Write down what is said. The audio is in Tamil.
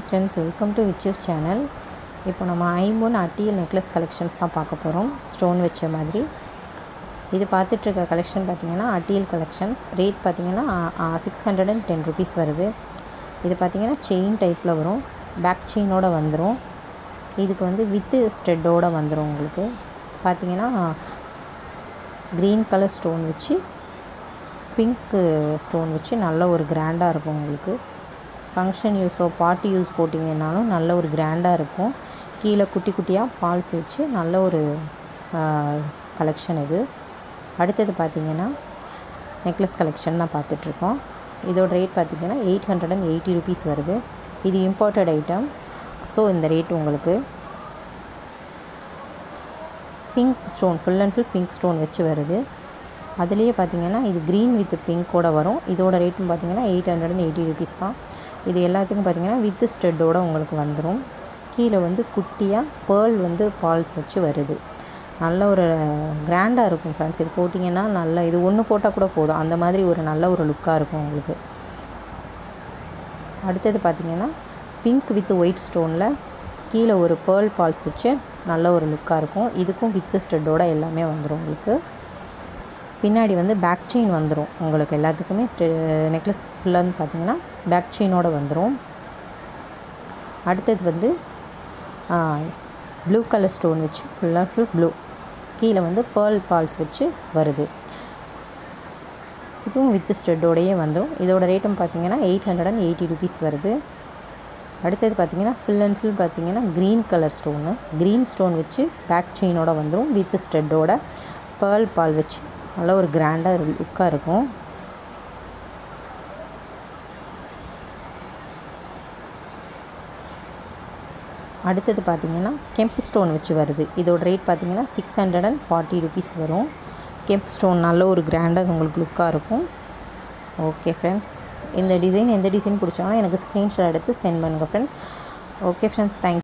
ஃப்ரெண்ட்ஸ் வெல்கம் டு விச்சூஸ் சேனல் இப்போ நம்ம ஐம்பொன் அட்டியல் நெக்லஸ் கலெக்ஷன்ஸ் தான் பார்க்க போகிறோம் ஸ்டோன் வச்ச மாதிரி இது பார்த்துட்ருக்க கலெக்ஷன் பார்த்திங்கன்னா அட்டியல் கலெக்ஷன்ஸ் ரேட் பார்த்திங்கன்னா six hundred and ten rupees வருது இது பார்த்திங்கன்னா செயின் டைப்பில் வரும் பேக் செயினோட வந்துடும் இதுக்கு வந்து வித்து ஸ்டெட்டோடு வந்துடும் உங்களுக்கு பார்த்திங்கன்னா க்ரீன் கலர் ஸ்டோன் வச்சு பிங்க்கு ஸ்டோன் வச்சு நல்ல ஒரு கிராண்டாக இருக்கும் உங்களுக்கு ஃபங்க்ஷன் யூஸோ பார்ட்டி யூஸ் போட்டிங்கன்னாலும் நல்ல ஒரு கிராண்டாக இருக்கும் கீழே குட்டி குட்டியாக பால்ஸ் வச்சு நல்ல ஒரு கலெக்ஷன் இது அடுத்தது பார்த்திங்கன்னா நெக்லஸ் கலெக்ஷன் தான் பார்த்துட்ருக்கோம் இதோட ரேட் பார்த்திங்கன்னா eight hundred and eighty rupees வருது இது இம்போர்ட்டட் ஐட்டம் ஸோ இந்த ரேட் உங்களுக்கு pink stone full and full pink stone வச்சு வருது அதுலேயே பார்த்திங்கன்னா இது க்ரீன் வித் பிங்கோட வரும் இதோட ரேட்டும் பார்த்திங்கன்னா eight hundred and eighty rupees தான் இது எல்லாத்துக்கும் பார்த்திங்கன்னா வித் ஸ்டெட்டோட உங்களுக்கு வந்துடும் கீழே வந்து குட்டியாக பேர்ல் வந்து பால்ஸ் வச்சு வருது நல்ல ஒரு கிராண்டாக இருக்கும் ஃப்ரெண்ட்ஸ் இது போட்டிங்கன்னா நல்ல இது ஒன்று போட்டால் கூட போதும் அந்த மாதிரி ஒரு நல்ல ஒரு லுக்காக இருக்கும் உங்களுக்கு அடுத்தது பார்த்திங்கன்னா பிங்க் வித் ஒயிட் ஸ்டோனில் கீழே ஒரு பேர்ல் பால்ஸ் வச்சு நல்ல ஒரு லுக்காக இருக்கும் இதுக்கும் வித்து ஸ்டெட்டோட எல்லாமே வந்துடும் உங்களுக்கு பின்னாடி வந்து பேக் செயின் வந்துடும் உங்களுக்கு எல்லாத்துக்குமே ஸ்டெ நெக்லஸ் ஃபுல்லாக பார்த்தீங்கன்னா பேக் செயினோட வந்துடும் அடுத்தது வந்து ப்ளூ கலர் ஸ்டோன் வச்சு ஃபுல்லாக ஃபுல் ப்ளூ கீழே வந்து பேர்ல் பால்ஸ் வச்சு வருது இதுவும் வித் ஸ்டெட்டோடையே வந்துடும் இதோட ரேட்டும் பார்த்தீங்கன்னா eight hundred and eighty rupees வருது அடுத்தது பார்த்திங்கன்னா ஃபுல் அண்ட் ஃபுல் பார்த்திங்கன்னா green colour stone green stone வச்சு பேக் செயினோட வந்துடும் வித் ஸ்டெட்டோட பேர்ல் பால் வச்சு நல்ல ஒரு கிராண்டாக லுக்காக இருக்கும் அடுத்தது பார்த்திங்கன்னா கெம்ப் ஸ்டோன் வச்சு வருது இதோட ரேட் பார்த்திங்கன்னா six hundred and forty rupees வரும் கெம்ப் ஸ்டோன் நல்ல ஒரு கிராண்டாக உங்களுக்கு லுக்காக இருக்கும் ஓகே ஃப்ரெண்ட்ஸ் இந்த டிசைன் எந்த டிசைன் பிடிச்சாலும் எனக்கு ஸ்க்ரீன்ஷாட் எடுத்து சென்ட் பண்ணுங்கள் ஃப்ரெண்ட்ஸ் ஓகே ஃப்ரெண்ட்ஸ் தேங்க்